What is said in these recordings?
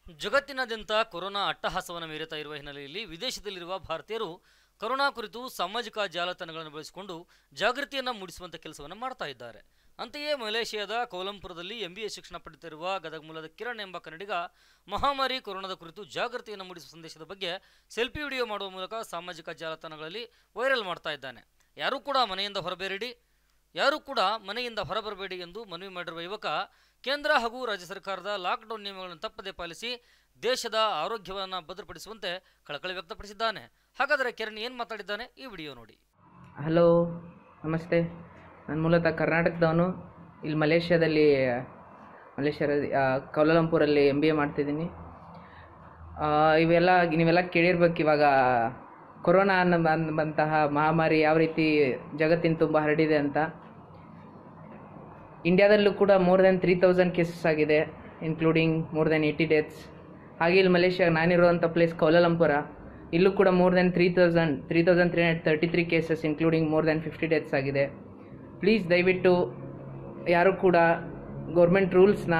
ಜಗತ್ತಿನಾದ್ಯಂತ ಕೊರೋನಾ ಅಟ್ಟಹಾಸವನ್ನು ಮೀರುತ್ತಾ ಇರುವ ಹಿನ್ನೆಲೆಯಲ್ಲಿ ವಿದೇಶದಲ್ಲಿರುವ ಭಾರತೀಯರು ಕೊರೋನಾ ಕುರಿತು ಸಾಮಾಜಿಕ ಜಾಲತಾಣಗಳನ್ನು ಬಳಸಿಕೊಂಡು ಜಾಗೃತಿಯನ್ನು ಮೂಡಿಸುವಂಥ ಕೆಲಸವನ್ನು ಮಾಡ್ತಾ ಇದ್ದಾರೆ ಅಂತೆಯೇ ಮಲೇಷಿಯಾದ ಕೌಲಂಪುರದಲ್ಲಿ ಎಂಬಿಎ ಶಿಕ್ಷಣ ಪಡೆಯುತ್ತಿರುವ ಗದಗ ಮೂಲದ ಕಿರಣ್ ಎಂಬ ಕನ್ನಡಿಗ ಮಹಾಮಾರಿ ಕೊರೋನಾದ ಕುರಿತು ಜಾಗೃತಿಯನ್ನು ಮೂಡಿಸುವ ಸಂದೇಶದ ಬಗ್ಗೆ ಸೆಲ್ಫಿ ವಿಡಿಯೋ ಮಾಡುವ ಮೂಲಕ ಸಾಮಾಜಿಕ ಜಾಲತಾಣಗಳಲ್ಲಿ ವೈರಲ್ ಮಾಡ್ತಾ ಇದ್ದಾನೆ ಯಾರೂ ಕೂಡ ಮನೆಯಿಂದ ಹೊರಬೇರಿಡಿ ಯಾರೂ ಕೂಡ ಮನೆಯಿಂದ ಹೊರಬರಬೇಡಿ ಎಂದು ಮನವಿ ಮಾಡಿರುವ ಯುವಕ ಕೇಂದ್ರ ಹಾಗೂ ರಾಜ್ಯ ಸರ್ಕಾರದ ಲಾಕ್ಡೌನ್ ನಿಯಮಗಳನ್ನು ತಪ್ಪದೆ ಪಾಲಿಸಿ ದೇಶದ ಆರೋಗ್ಯವನ್ನು ಭದ್ರಪಡಿಸುವಂತೆ ಕಳಕಳಿ ವ್ಯಕ್ತಪಡಿಸಿದ್ದಾನೆ ಹಾಗಾದರೆ ಕಿರಣ್ ಏನು ಮಾತಾಡಿದ್ದಾನೆ ಈ ವಿಡಿಯೋ ನೋಡಿ ಹಲೋ ನಮಸ್ತೆ ನಾನು ಮೂಲತಃ ಕರ್ನಾಟಕದವನು ಇಲ್ಲಿ ಮಲೇಷ್ಯಾದಲ್ಲಿ ಮಲೇಷ್ಯಾದ ಆ, ಕೌಲಾಲಂಪುರಲ್ಲಿ ಎಮ್ ಬಿ ಎ ಮಾಡ್ತಿದ್ದೀನಿ ಆ, ಇವೆಲ್ಲ ನೀವೆಲ್ಲ ಕೇಳಿರ್ಬೇಕು ಇವಾಗ ಕೊರೋನಾ ಅನ್ನೋ ಬಂತಹ ಮಹಾಮಾರಿ ಯಾವ ರೀತಿ ಜಗತ್ತಿನ ತುಂಬ ಹರಡಿದೆ ಅಂತ ಇಂಡಿಯಾದಲ್ಲೂ ಕೂಡ more than three thousand cases ಆಗಿದೆ including more than eighty deaths ಹಾಗೆ ಇಲ್ಲಿ ಮಲೇಷ್ಯಾ ನಾನಿರುವಂಥ ಪ್ಲೇಸ್ ಕೌಲಾಲಂಪುರ ಇಲ್ಲೂ ಕೂಡ more than three thousand three thousand three hundred thirty three cases including more than fifty deaths ಆಗಿದೆ ಪ್ಲೀಸ್ ದಯವಿಟ್ಟು ಯಾರು ಕೂಡ ಗೌರ್ಮೆಂಟ್ ರೂಲ್ಸ್ನ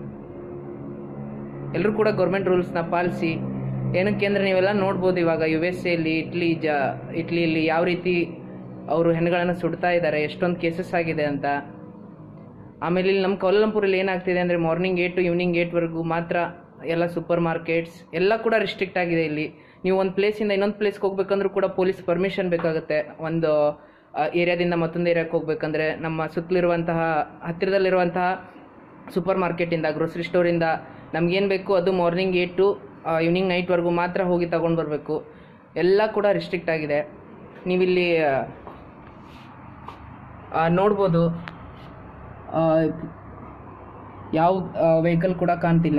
ಎಲ್ಲರೂ ಕೂಡ ಗೌರ್ಮೆಂಟ್ ರೂಲ್ಸ್ನ ಪಾಲಿಸಿ ಏನಕ್ಕೆ ಅಂದರೆ ನೀವೆಲ್ಲ ನೋಡ್ಬೋದು ಇವಾಗ ಯು ಎಸ್ ಎಲ್ಲಿ ಇಟ್ಲಿ ಜ ಇಟ್ಲಿಯಲ್ಲಿ ಯಾವ ರೀತಿ ಅವರು ಹೆಣ್ಣುಗಳನ್ನು ಸುಡ್ತಾ ಇದ್ದಾರೆ ಎಷ್ಟೊಂದು ಕೇಸಸ್ ಆಗಿದೆ ಅಂತ ಆಮೇಲೆ ಇಲ್ಲಿ ನಮ್ಮ ಕೌಲಾಲಂಪುರಲ್ಲಿ ಏನಾಗ್ತಿದೆ ಅಂದರೆ ಮಾರ್ನಿಂಗ್ ಏಟ್ ಟು ಈವ್ನಿಂಗ್ ಏಟ್ವರೆಗೂ ಮಾತ್ರ ಎಲ್ಲ ಸೂಪರ್ ಮಾರ್ಕೆಟ್ಸ್ ಎಲ್ಲ ಕೂಡ ರಿಸ್ಟ್ರಿಕ್ಟ್ ಆಗಿದೆ ಇಲ್ಲಿ ನೀವು ಒಂದು ಪ್ಲೇಸಿಂದ ಇನ್ನೊಂದು ಪ್ಲೇಸ್ಗೆ ಹೋಗ್ಬೇಕಂದ್ರೂ ಕೂಡ ಪೊಲೀಸ್ ಪರ್ಮಿಷನ್ ಬೇಕಾಗುತ್ತೆ ಒಂದು ಏರಿಯಾದಿಂದ ಮತ್ತೊಂದು ಏರಿಯಾಕ್ಕೆ ಹೋಗ್ಬೇಕಂದ್ರೆ ನಮ್ಮ ಸುತ್ತಲಿರುವಂತಹ ಹತ್ತಿರದಲ್ಲಿರುವಂತಹ ಸೂಪರ್ ಮಾರ್ಕೆಟಿಂದ ಗ್ರೋಸರಿ ಸ್ಟೋರಿಂದ ನಮಗೇನು ಬೇಕು ಅದು ಮಾರ್ನಿಂಗ್ ಏಟ್ ಟು ಈವ್ನಿಂಗ್ ನೈಟ್ವರೆಗೂ ಮಾತ್ರ ಹೋಗಿ ತಗೊಂಡು ಬರಬೇಕು ಎಲ್ಲ ಕೂಡ ರಿಸ್ಟ್ರಿಕ್ಟ್ ಆಗಿದೆ ನೀವಿಲ್ಲಿ ಆ, ನೋಡ್ಬೋದು ಆ, ಯಾವ ವೆಹಿಕಲ್ ಕೂಡ ಕಾಣ್ತಿಲ್ಲ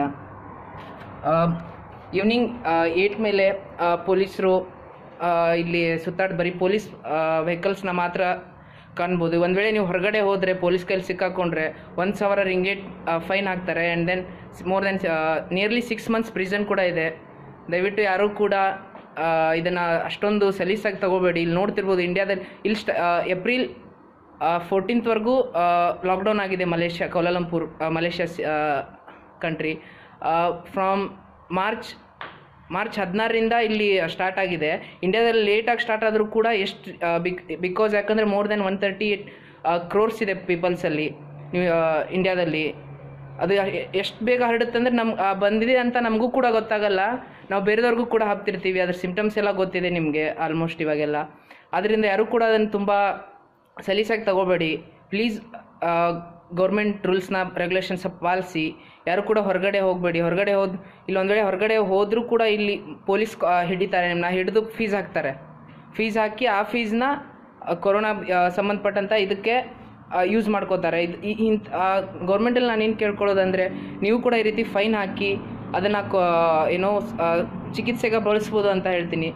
ಈವ್ನಿಂಗ್ ಏಟ್ ಮೇಲೆ ಪೊಲೀಸರು ಇಲ್ಲಿ ಸುತ್ತಾಡ್ ಬರೀ ಪೊಲೀಸ್ ವೆಹಿಕಲ್ಸ್ನ ಮಾತ್ರ ಕಾಣ್ಬೋದು ಒಂದು ವೇಳೆ ನೀವು ಹೊರಗಡೆ ಹೋದರೆ ಪೊಲೀಸ್ ಕೈಲಿ ಸಿಕ್ಕಾಕೊಂಡ್ರೆ ಒಂದು ಸಾವಿರ ರಿಂಗೇಟ್ ಫೈನ್ ಹಾಕ್ತಾರೆ and then more than nearly six months prison ಕೂಡ ಇದೆ ದಯವಿಟ್ಟು ಯಾರೂ ಕೂಡ ಇದನ್ನು ಅಷ್ಟೊಂದು ಸಲೀಸಾಗಿ ತಗೋಬೇಡಿ ಇಲ್ಲಿ ನೋಡ್ತಿರ್ಬೋದು ಇಂಡಿಯಾದಲ್ಲಿ ಇಲ್ಲಿ ಸ್ಟ ಏಪ್ರಿಲ್ ಫೋರ್ಟೀನ್ತ್ವರೆಗೂ ಲಾಕ್ಡೌನ್ ಆಗಿದೆ Malaysia Kuala Lumpur Malaysia country from March March ಹದಿನಾರರಿಂದ ಇಲ್ಲಿ ಸ್ಟಾರ್ಟ್ ಆಗಿದೆ ಇಂಡಿಯಾದಲ್ಲಿ ಲೇಟಾಗಿ ಸ್ಟಾರ್ಟ್ ಆದರೂ ಕೂಡ ಎಷ್ಟು ಬಿಕ್ ಬಿಕಾಸ್ ಯಾಕಂದರೆ more than one thirty eight crores ಇದೆ ಪೀಪಲ್ಸಲ್ಲಿ ನೀವು ಇಂಡಿಯಾದಲ್ಲಿ ಅದು ಎಷ್ಟು ಬೇಗ ಹರಡುತ್ತೆ ಅಂದರೆ ನಮ್ಗೆ ಬಂದಿದೆ ಅಂತ ನಮಗೂ ಕೂಡ ಗೊತ್ತಾಗಲ್ಲ ನಾವು ಬೇರೆದವ್ರಿಗೂ ಕೂಡ ಹಾಕ್ತಿರ್ತೀವಿ ಅದ್ರ ಸಿಮ್ಟಮ್ಸ್ ಎಲ್ಲ ಗೊತ್ತಿದೆ ನಿಮಗೆ ಆಲ್ಮೋಸ್ಟ್ ಇವಾಗೆಲ್ಲ ಅದರಿಂದ ಯಾರೂ ಕೂಡ ಅದನ್ನು ತುಂಬ ಸಲೀಸಾಗಿ ತಗೋಬೇಡಿ ಪ್ಲೀಸ್ ಗೌರ್ಮೆಂಟ್ ರೂಲ್ಸ್ನ ರೆಗ್ಯುಲೇಷನ್ಸ್ ಪಾಲಿಸಿ ಯಾರು ಕೂಡ ಹೊರಗಡೆ ಹೋಗಬೇಡಿ ಹೊರಗಡೆ ಹೋದ್ ಇಲ್ಲೊಂದು ವೇಳೆ ಹೊರಗಡೆ ಹೋದರೂ ಕೂಡ ಇಲ್ಲಿ ಪೊಲೀಸ್ ಹಿಡಿತಾರೆ ನಿಮ್ಮನ್ನ ಹಿಡಿದು ಫೀಸ್ ಹಾಕ್ತಾರೆ ಫೀಸ್ ಹಾಕಿ ಆ ಫೀಸ್ನ ಕೊರೋನಾ ಸಂಬಂಧಪಟ್ಟಂಥ ಇದಕ್ಕೆ ಯೂಸ್ ಮಾಡ್ಕೋತಾರೆ ಇದು ಈ- ಇಂಥ ಗೌರ್ಮೆಂಟಲ್ಲಿ ನಾನೇನು ಕೇಳ್ಕೊಳ್ಳೋದಂದರೆ ನೀವು ಕೂಡ ಈ ರೀತಿ ಫೈನ್ ಹಾಕಿ ಅದನ್ನು ಏನೋ ಆ, ಚಿಕಿತ್ಸೆಗೆ ಬಳಸ್ಬೋದು ಅಂತ ಹೇಳ್ತೀನಿ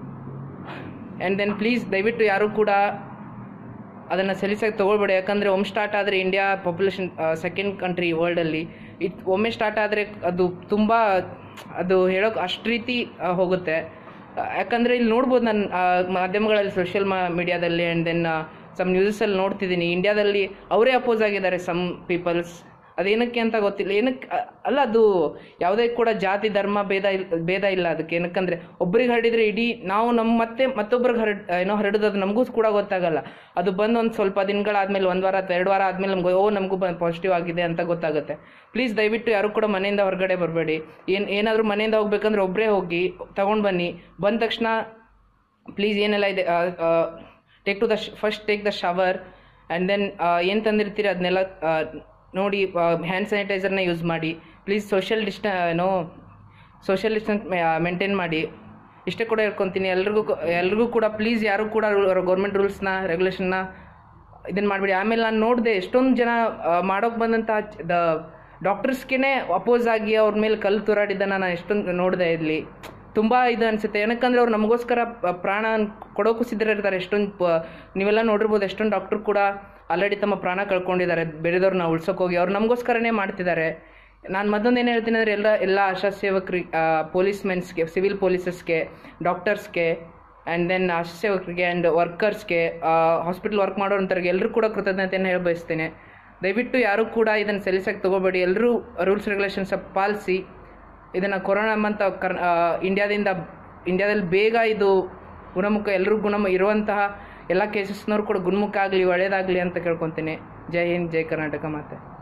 ಆ್ಯಂಡ್ ದೆನ್ ಪ್ಲೀಸ್ ದಯವಿಟ್ಟು ಯಾರೂ ಕೂಡ ಅದನ್ನು ಸಲೀಸಾಗಿ ತೊಗೊಳ್ಬೇಡಿ ಯಾಕಂದರೆ ಒಮ್ಮೆ ಸ್ಟಾರ್ಟ್ ಆದರೆ ಇಂಡಿಯಾ ಪಾಪ್ಯುಲೇಷನ್ ಸೆಕೆಂಡ್ ಕಂಟ್ರಿ ವರ್ಲ್ಡಲ್ಲಿ ಇದು ಒಮ್ಮೆ ಸ್ಟಾರ್ಟ್ ಆದರೆ ಅದು ತುಂಬ ಅದು ಹೇಳೋಕೆ ಅಷ್ಟು ರೀತಿ ಆ, ಹೋಗುತ್ತೆ ಆ, ಯಾಕಂದರೆ ಇಲ್ಲಿ ನೋಡ್ಬೋದು ನಾನು ಆ, ಮಾಧ್ಯಮಗಳಲ್ಲಿ ಸೋಷಿಯಲ್ ಮೀಡಿಯಾದಲ್ಲಿ ಆ್ಯಂಡ್ ದೆನ್ ಸಮ್ ನ್ಯೂಸಲ್ಲಿ ನೋಡ್ತಿದ್ದೀನಿ ಇಂಡಿಯಾದಲ್ಲಿ ಅವರೇ ಅಪೋಸ್ ಆಗಿದ್ದಾರೆ ಸಮ್ ಪೀಪಲ್ಸ್ ಅದೇನಕ್ಕೆ ಅಂತ ಗೊತ್ತಿಲ್ಲ ಏನಕ್ಕೆ ಅ- ಅಲ್ಲ ಅದು ಯಾವುದೇ ಕೂಡ ಜಾತಿ ಧರ್ಮ ಭೇದ ಇಲ್ ಭೇದ ಇಲ್ಲ ಅದಕ್ಕೆ ಏನಕ್ಕಂದ್ರೆ ಒಬ್ರಿಗೆ ಹರಡಿದ್ರೆ ಇಡೀ ನಾವು ನಮ್ಮ ಮತ್ತೆ ಮತ್ತೊಬ್ರಿಗೆ ಹರಡ್ ಏನೋ ಹರಡೋದು ನಮಗೂ ಕೂಡ ಗೊತ್ತಾಗಲ್ಲ ಅದು ಬಂದು ಒಂದು ಸ್ವಲ್ಪ ದಿನಗಳಾದ್ಮೇಲೆ ಒಂದು ವಾರ ಅಥವಾ ಎರಡು ವಾರ ಆದಮೇಲೆ ನಮ್ಗೆ ಓ ನಮಗೂ ಪಾಸಿಟಿವ್ ಆಗಿದೆ ಅಂತ ಗೊತ್ತಾಗುತ್ತೆ ಪ್ಲೀಸ್ ದಯವಿಟ್ಟು ಯಾರು ಕೂಡ ಮನೆಯಿಂದ ಹೊರಗಡೆ ಬರಬೇಡಿ ಏನು ಏನಾದರೂ ಮನೆಯಿಂದ ಹೋಗ್ಬೇಕಂದ್ರೆ ಒಬ್ಬರೇ ಹೋಗಿ ತಗೊಂಡು ಬನ್ನಿ ಬಂದ ತಕ್ಷಣ ಪ್ಲೀಸ್ ಏನೆಲ್ಲ ಇದೆ take to the first take the shower and then ಏನು ತಂದಿರ್ತೀರಿ ಅದನ್ನೆಲ್ಲ ನೋಡಿ ಹ್ಯಾಂಡ್ ಸ್ಯಾನಿಟೈಸರ್ನ ಯೂಸ್ ಮಾಡಿ ಪ್ಲೀಸ್ ಸೋಷಿಯಲ್ ಡಿಸ್ಟ ಏನೋ ಸೋಷಿಯಲ್ ಡಿಸ್ಟೆನ್ಸ್ ಮೇಂಟೈನ್ ಮಾಡಿ ಇಷ್ಟೇ ಕೂಡ ಹೇಳ್ಕೊತೀನಿ ಎಲ್ರಿಗೂ ಎಲ್ರಿಗೂ ಕೂಡ ಪ್ಲೀಸ್ ಯಾರು ಕೂಡ ಗೌರ್ಮೆಂಟ್ ರೂಲ್ಸ್ನ ರೆಗ್ಯುಲೇಷನ್ನ ಇದನ್ನು ಮಾಡಿಬಿಡಿ ಆಮೇಲೆ ನಾನು ನೋಡಿದೆ ಎಷ್ಟೊಂದು ಜನ ಮಾಡೋಕ್ಕೆ ಬಂದಂಥ ದ ಡಾಕ್ಟರ್ಸ್ಗೆ ಅಪೋಸ್ ಆಗಿ ಅವ್ರ ಮೇಲೆ ಕಲ್ಲು ತೂರಾಡಿದ್ದನ್ನು ನಾನು ಎಷ್ಟೊಂದು ನೋಡಿದೆ ಇಲ್ಲಿ ತುಂಬ ಇದು ಅನಿಸುತ್ತೆ ಏನಕ್ಕಂದ್ರೆ ಅವ್ರು ನಮಗೋಸ್ಕರ ಪ- ಪ್ರಾಣ ಕೊಡೋಕ್ಕೂ ಸಿದ್ಧರಿರ್ತಾರೆ ಎಷ್ಟೊಂದು ಪ ನೀವೆಲ್ಲ ನೋಡಿರ್ಬೋದು ಎಷ್ಟೊಂದು ಡಾಕ್ಟ್ರು ಕೂಡ ಆಲ್ರೆಡಿ ತಮ್ಮ ಪ್ರಾಣ ಕಳ್ಕೊಂಡಿದ್ದಾರೆ ಬೇರೆದವ್ರನ್ನ ಉಳ್ಸೋಕೆ ಹೋಗಿ ಅವ್ರು ನಮಗೋಸ್ಕರನೇ ಮಾಡ್ತಿದ್ದಾರೆ ನಾನು ಮತ್ತೊಂದು ಏನು ಹೇಳ್ತೀನಿ ಅಂದರೆ ಎಲ್ಲ ಎಲ್ಲ ಆಶಾ ಸೇವಕರಿಗೆ ಪೊಲೀಸ್ ಮೆನ್ಸ್ಗೆ ಸಿವಿಲ್ ಪೊಲೀಸಸ್ಗೆ ಡಾಕ್ಟರ್ಸ್ಗೆ ಆ್ಯಂಡ್ ದೆನ್ ಆಶಾ ಸೇವಕರಿಗೆ ಆ್ಯಂಡ್ ವರ್ಕರ್ಸ್ಗೆ ಹಾಸ್ಪಿಟಲ್ ವರ್ಕ್ ಮಾಡೋರಂಥವ್ರಿಗೆ ಎಲ್ಲರೂ ಕೂಡ ಕೃತಜ್ಞತೆಯನ್ನು ಹೇಳ ಬಯಸ್ತೇನೆ ದಯವಿಟ್ಟು ಯಾರೂ ಕೂಡ ಇದನ್ನು ಸಲೀಸಾಗಿ ತೊಗೋಬೇಡಿ ಎಲ್ಲರೂ ರೂಲ್ಸ್ ರೆಗ್ಯುಲೇಷನ್ಸ್ ಪಾಲಿಸಿ ಇದನ್ನು ಕೊರೋನಾ ಎಂಬಂಥ ಕರ್ ಆ, ಇಂಡಿಯಾದಿಂದ ಇಂಡಿಯಾದಲ್ಲಿ ಬೇಗ ಇದು ಗುಣಮುಖ ಎಲ್ಲರೂ ಗುಣಮ ಇರುವಂತಹ ಎಲ್ಲ ಕೇಸಸ್ನವ್ರು ಕೂಡ ಗುಣಮುಖ ಆಗಲಿ ಒಳ್ಳೇದಾಗಲಿ ಅಂತ ಕೇಳ್ಕೊತೀನಿ ಜೈ ಹಿಂದ್ ಜೈ ಕರ್ನಾಟಕ ಮಾತೆ